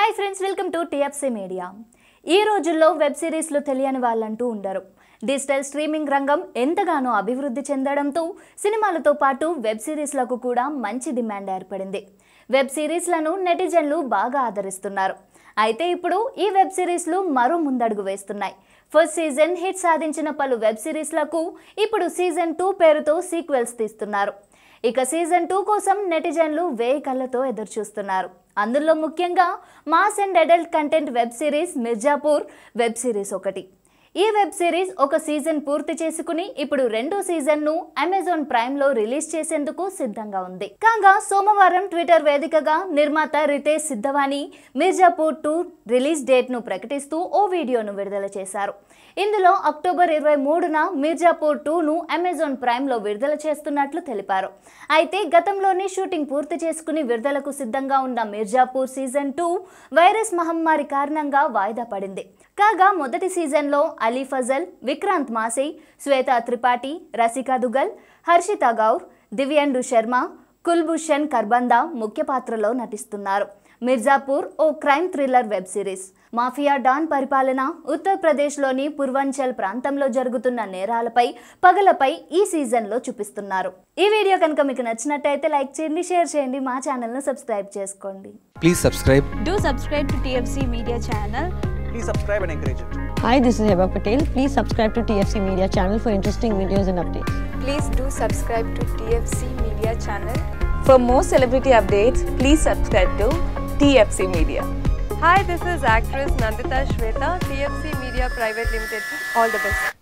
Hi friends welcome to TFC media ఈ రోజుల్లో web సిరీస్లు తెలియని వాళ్ళంటూ ఉండరు డిజిటల్ స్ట్రీమింగ్ రంగం ఎంతగానో అభివృద్ధి చెందడంతో సినిమాలతో పాటు వెబ్ సిరీస్లకు కూడా మంచి డిమాండ్ ఏర్పడింది వెబ్ సిరీస్లను నెటిజన్లు బాగా ఆదరిస్తున్నారు అయితే ఇప్పుడు ఈ వెబ్ సిరీస్లు మరో ముందడుగు వేస్తున్నాయి ఫస్ట్ సీజన్ హిట్ సాధించిన పలు వెబ్ సిరీస్లకు ఇప్పుడు సీజన్ టూ పేరుతో సీక్వెల్స్ తీస్తున్నారు ఇక సీజన్ టూ కోసం నెటిజన్లు వేయి కళ్ళతో ఎదురు చూస్తున్నారు అందులో ముఖ్యంగా mass and adult content web series Mirzapur web series ఒకటి ఈ వెబ్ సిరీస్ ఒక సీజన్ పూర్తి చేసుకుని ఇప్పుడు రెండో సీజన్ ను అమెజాన్ ప్రైమ్ లో రిలీజ్ చేసేందుకు సిద్ధంగా ఉంది కాగా సోమవారం ట్విట్టర్ వేదికగా నిర్మాత Ritesh Sidhwani Mirzapur two release date ను ప్రకటిస్తూ ఓ వీడియోను విడుదల చేశారు ఇందులో అక్టోబర్ ఇరవై మూడున మిర్జాపూర్ టూను అమెజాన్ ప్రైమ్లో విడుదల చేస్తున్నట్లు తెలిపారు అయితే గతంలోనే షూటింగ్ పూర్తి చేసుకుని విడుదలకు సిద్ధంగా ఉన్న మిర్జాపూర్ సీజన్ టూ వైరస్ మహమ్మారి కారణంగా వాయిదా పడింది కాగా మొదటి సీజన్లో అలీ ఫజల్ విక్రాంత్ మాసే శ్వేత త్రిపాఠి రసికా దుగల్ హర్షిత గౌర్ దివ్యండు శర్మ కుల్భూషణ్ కర్బందా ముఖ్య పాత్రలో నటిస్తున్నారు మిర్జాపూర్ ఓ crime thriller web series mafia don పరిపాలన ఉత్తరప్రదేశ్లోని పూర్వాంచల్ ప్రాంతంలో జరుగుతున్న నేరాలపై పగలపై ఈ సీజన్లో చూపిస్తున్నారు ఈ వీడియో కనుక మీకు నచ్చినట్టయితే లైక్ చేయండి షేర్ చేయండి మా ఛానల్ను సబ్స్క్రైబ్ చేసుకోండి Please subscribe. Do subscribe to TFC Media channel. please subscribe and encourage it. Hi, this is Heba Patel. Please subscribe to TFC Media channel for interesting videos and updates. Please do subscribe to TFC Media channel. For more celebrity updates, please subscribe to TFC Media. Hi, this is actress Nandita Shweta, TFC Media Private Limited. All the best.